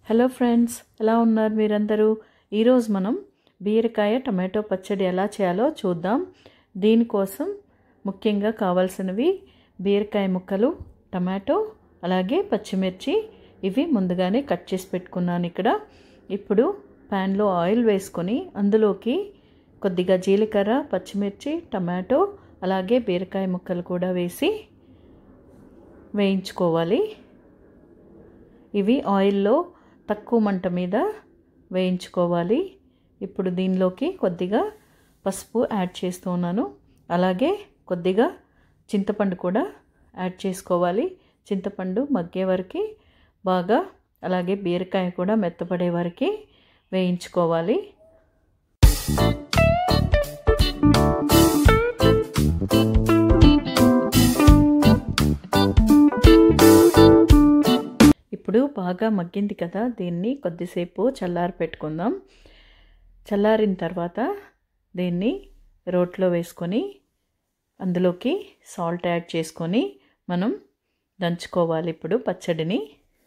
Hello friends ఎలా ఉన్నారు మీరందరూ ఈరోజు మనం బీరకాయ టమాటో పచ్చడి ఎలా చేయాలో చూద్దాం దీనికోసం ముఖ్యంగా కావాల్సినవి బీరకాయ ముక్కలు టమాటో అలాగే పచ్చిమిర్చి ఇవి ముందుగానే కట్ చేసి పెట్టుకున్నాను ఇక్కడ ఇప్పుడు ప్యాన్లో ఆయిల్ వేసుకొని అందులోకి కొద్దిగా జీలకర్ర పచ్చిమిర్చి టమాటో అలాగే బీరకాయ ముక్కలు కూడా వేసి వేయించుకోవాలి ఇవి ఆయిల్లో తక్కువ మంట మీద వేయించుకోవాలి ఇప్పుడు దీనిలోకి కొద్దిగా పసుపు యాడ్ చేస్తున్నాను అలాగే కొద్దిగా చింతపండు కూడా యాడ్ చేసుకోవాలి చింతపండు మగ్గే వరకు బాగా అలాగే బీరకాయ కూడా మెత్తపడే వరకు వేయించుకోవాలి ఇప్పుడు బాగా మగ్గింది కదా దీన్ని కొద్దిసేపు చల్లారి పెట్టుకుందాం చల్లారిన తర్వాత దీన్ని రోట్లో వేసుకొని అందులోకి సాల్ట్ యాడ్ చేసుకొని మనం దంచుకోవాలి ఇప్పుడు పచ్చడిని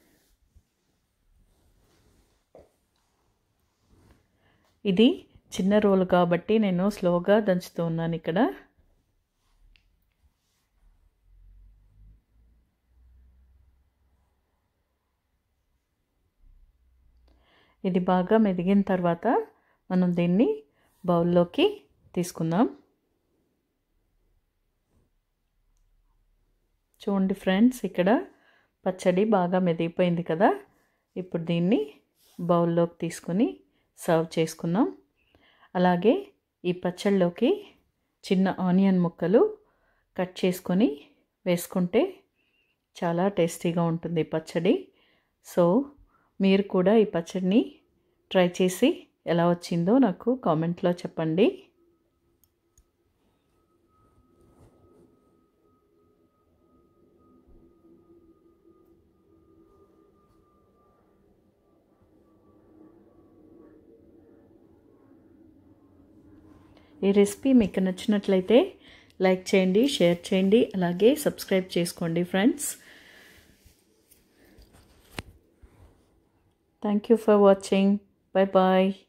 ఇది చిన్న రోలు కాబట్టి నేను స్లోగా దంచుతూ ఉన్నాను ఇక్కడ ఇది బాగా మెదిగిన తర్వాత మనం దీన్ని బౌల్లోకి తీసుకుందాం చూడండి ఫ్రెండ్స్ ఇక్కడ పచ్చడి బాగా మెదిగిపోయింది కదా ఇప్పుడు దీన్ని బౌల్లోకి తీసుకుని సర్వ్ చేసుకుందాం అలాగే ఈ పచ్చళ్ళలోకి చిన్న ఆనియన్ ముక్కలు కట్ చేసుకొని వేసుకుంటే చాలా టేస్టీగా ఉంటుంది పచ్చడి సో మీరు కూడా ఈ పచ్చడిని ట్రై చేసి ఎలా వచ్చిందో నాకు కామెంట్లో చెప్పండి ఈ రెసిపీ మీకు నచ్చినట్లయితే లైక్ చేయండి షేర్ చేయండి అలాగే సబ్స్క్రైబ్ చేసుకోండి friends Thank you for watching. Bye bye.